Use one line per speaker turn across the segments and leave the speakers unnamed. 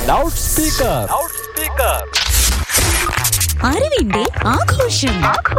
loud speaker
അറിവിന്റെ ആഘോഷം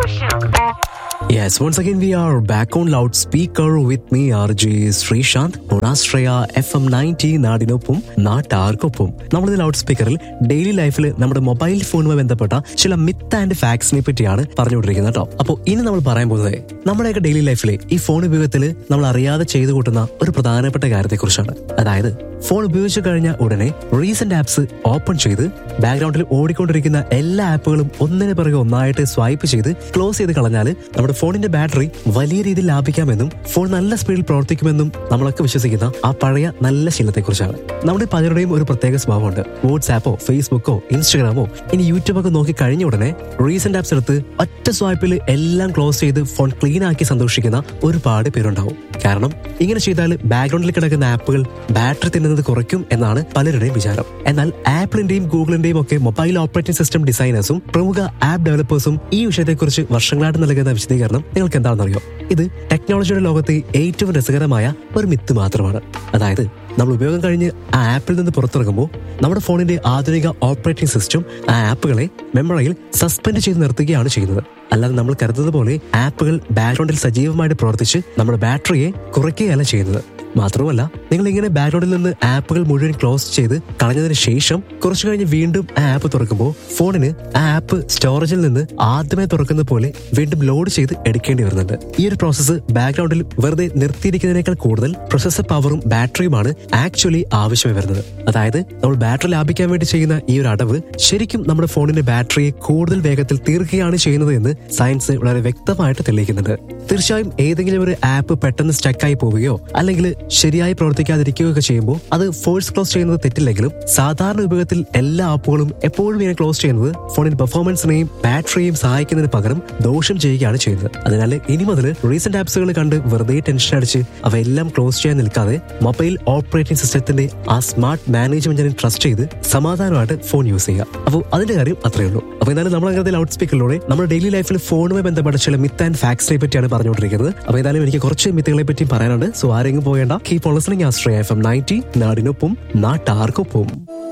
Yes, once again we are back on loudspeaker with me RJ Sreesanth ഒണാശ്രയ F M ninety നാടിനൊപ്പം നാട്ടാർക്കൊപ്പം നമ്മളിത് ലൗഡ് സ്പീക്കറിൽ ഡെയിലി ലൈഫിൽ നമ്മുടെ മൊബൈൽ ഫോണുമായി ബന്ധപ്പെട്ട ചില മിത്ത് ആൻഡ് ഫാക്ട്സിനെ പറ്റിയാണ് പറഞ്ഞുകൊണ്ടിരിക്കുന്നത് കേട്ടോ അപ്പോൾ ഇനി നമ്മൾ പറയാൻ പോകുന്നത് നമ്മുടെയൊക്കെ ഡെയിലി ലൈഫിൽ ഈ ഫോൺ ഉപയോഗത്തിൽ നമ്മൾ അറിയാതെ ചെയ്തു കൂട്ടുന്ന ഒരു പ്രധാനപ്പെട്ട കാര്യത്തെക്കുറിച്ചാണ് അതായത് ഫോൺ ഉപയോഗിച്ചു കഴിഞ്ഞ ഉടനെ റീസെന്റ് ആപ്സ് ഓപ്പൺ ചെയ്ത് ബാക്ക്ഗ്രൗണ്ടിൽ ഓടിക്കൊണ്ടിരിക്കുന്ന എല്ലാ ആപ്പുകളും ഒന്നിന് പിറകെ ഒന്നായിട്ട് സ്വൈപ്പ് ചെയ്ത് ക്ലോസ് ചെയ്ത് കളഞ്ഞാൽ നമ്മുടെ ഫോണിന്റെ ബാറ്ററി വലിയ രീതിയിൽ ലാഭിക്കാമെന്നും ഫോൺ നല്ല സ്പീഡിൽ പ്രവർത്തിക്കുമെന്നും നമ്മളൊക്കെ വിശ്വസിക്കുന്ന ആ പഴയ നല്ല ശീലത്തെക്കുറിച്ചാണ് നമ്മുടെ പലരുടെയും ഒരു പ്രത്യേക സ്വഭാവമുണ്ട് വാട്സാപ്പോ ഫേസ്ബുക്കോ ഇൻസ്റ്റഗ്രാമോ ഇനി യൂട്യൂബൊക്കെ നോക്കി കഴിഞ്ഞ ഉടനെ റീസെന്റ് ആപ്സ് എടുത്ത് ഒറ്റ സ്വൈപ്പിൽ എല്ലാം ക്ലോസ് ചെയ്ത് ഫോൺ ക്ലീൻ ആക്കി സന്തോഷിക്കുന്ന ഒരുപാട് പേരുണ്ടാവും കാരണം ഇങ്ങനെ ചെയ്താൽ ബാക്ക്ഗ്രൗണ്ടിൽ കിടക്കുന്ന ആപ്പുകൾ ബാറ്ററി തിന്നുന്നത് കുറയ്ക്കും എന്നാണ് പലരുടെയും വിചാരം എന്നാൽ ആപ്പിളിന്റെയും ഗൂഗിളിന്റെയും ഒക്കെ മൊബൈൽ ഓപ്പറേറ്റിംഗ് സിസ്റ്റം ഡിസൈനേഴ്സും പ്രമുഖ ആപ്പ് ഡെവലപ്പേഴ്സും ഈ വിഷയത്തെക്കുറിച്ച് വർഷങ്ങളായിട്ട് നൽകുന്ന വിശദീകരണം നിങ്ങൾക്ക് എന്താണെന്നറിയോ ഇത് ടെക്നോളജിയുടെ ലോകത്തെ ഏറ്റവും രസകരമായ ഒരു മിത്ത് മാത്രമാണ് അതായത് നമ്മൾ ഉപയോഗം കഴിഞ്ഞ് ആ ആപ്പിൽ നിന്ന് പുറത്തിറങ്ങുമ്പോൾ നമ്മുടെ ഫോണിന്റെ ആധുനിക ഓപ്പറേറ്റിംഗ് സിസ്റ്റം ആ ആപ്പുകളെ മെമ്മറിയിൽ സസ്പെൻഡ് ചെയ്ത് നിർത്തുകയാണ് ചെയ്യുന്നത് അല്ലാതെ നമ്മൾ കരുതുന്നത് പോലെ ആപ്പുകൾ ബാക്ക്ഗ്രൗണ്ടിൽ സജീവമായിട്ട് പ്രവർത്തിച്ച് നമ്മുടെ ബാറ്ററിയെ കുറയ്ക്കുകയല്ല ചെയ്യുന്നത് മാത്രമല്ല നിങ്ങൾ ഇങ്ങനെ ബാക്ക്ഗ്രൗണ്ടിൽ നിന്ന് ആപ്പുകൾ മുഴുവൻ ക്ലോസ് ചെയ്ത് കളഞ്ഞതിന് ശേഷം കുറച്ചു കഴിഞ്ഞ് വീണ്ടും ആ ആപ്പ് തുറക്കുമ്പോൾ ഫോണിന് ആ ആപ്പ് സ്റ്റോറേജിൽ നിന്ന് ആദ്യമേ തുറക്കുന്ന പോലെ വീണ്ടും ലോഡ് ചെയ്ത് എടുക്കേണ്ടി വരുന്നുണ്ട് ഈ ഒരു പ്രോസസ്സ് ബാക്ക്ഗ്രൗണ്ടിൽ വെറുതെ നിർത്തിയിരിക്കുന്നതിനേക്കാൾ കൂടുതൽ പ്രൊസസർ പവറും ബാറ്ററിയുമാണ് ആക്ച്വലി ആവശ്യമായി വരുന്നത് അതായത് നമ്മൾ ബാറ്ററി ലാഭിക്കാൻ വേണ്ടി ചെയ്യുന്ന ഈ ഒരു അടവ് ശരിക്കും നമ്മുടെ ഫോണിന്റെ ബാറ്ററിയെ കൂടുതൽ വേഗത്തിൽ തീർക്കുകയാണ് ചെയ്യുന്നത് എന്ന് സയൻസ് വളരെ വ്യക്തമായിട്ട് തെളിയിക്കുന്നുണ്ട് തീർച്ചയായും ഏതെങ്കിലും ഒരു ആപ്പ് പെട്ടെന്ന് സ്റ്റക്കായി പോവുകയോ അല്ലെങ്കിൽ ശരിയായി പ്രവർത്തിക്കാതിരിക്കുകയോ ഒക്കെ ചെയ്യുമ്പോൾ അത് ഫോഴ്സ് ക്ലോസ് ചെയ്യുന്നത് തെറ്റില്ലെങ്കിലും സാധാരണ ഉപയോഗത്തിൽ എല്ലാ ആപ്പുകളും എപ്പോഴും ഇങ്ങനെ ക്ലോസ് ചെയ്യുന്നത് ഫോണിന്റെ പെർഫോമൻസിനെയും ബാറ്ററിയെയും സഹായിക്കുന്നതിന് പകരം ദോഷം ചെയ്യുകയാണ് ചെയ്യുന്നത് അതിനാൽ ഇനി മുതൽ റീസെന്റ് ആപ്സുകൾ കണ്ട് വെറുതെ ടെൻഷൻ അടിച്ച് അവയെല്ലാം ക്ലോസ് ചെയ്യാൻ നിൽക്കാതെ മൊബൈൽ ഓപ്പറേറ്റിംഗ് സിസ്റ്റത്തിന്റെ ആ സ്മാർട്ട് മാനേജ്മെന്റിനെ ട്രസ്റ്റ് ചെയ്ത് സമാധാനമായിട്ട് ഫോൺ യൂസ് ചെയ്യുക അപ്പോൾ അതിന്റെ കാര്യം അത്രയേ ഉള്ളൂ അപ്പോൾ എന്തായാലും നമ്മൾ അങ്ങനത്തെ ലൗഡ് സ്പീക്കറിലൂടെ നമ്മുടെ ഡെയിലി ലൈഫിൽ ഫോണുമായി ബന്ധപ്പെട്ട ചില മിത്ത് ആൻഡ് ഫാക്ട്സിനെ പറ്റിയാണ് പറഞ്ഞുകൊണ്ടിരിക്കുന്നത് അപ്പോൾ എന്തായാലും എനിക്ക് കുറച്ച് മിത്തുകളെ പറ്റി പറയാനുണ്ട് സോ ആരെങ്കിലും പോകേണ്ട കീപ് ലിസണിംഗ് ആസ്ട്രേ എഫ് എം നയൻറ്റി നാടിനൊപ്പം നാട്ടാർക്കൊപ്പം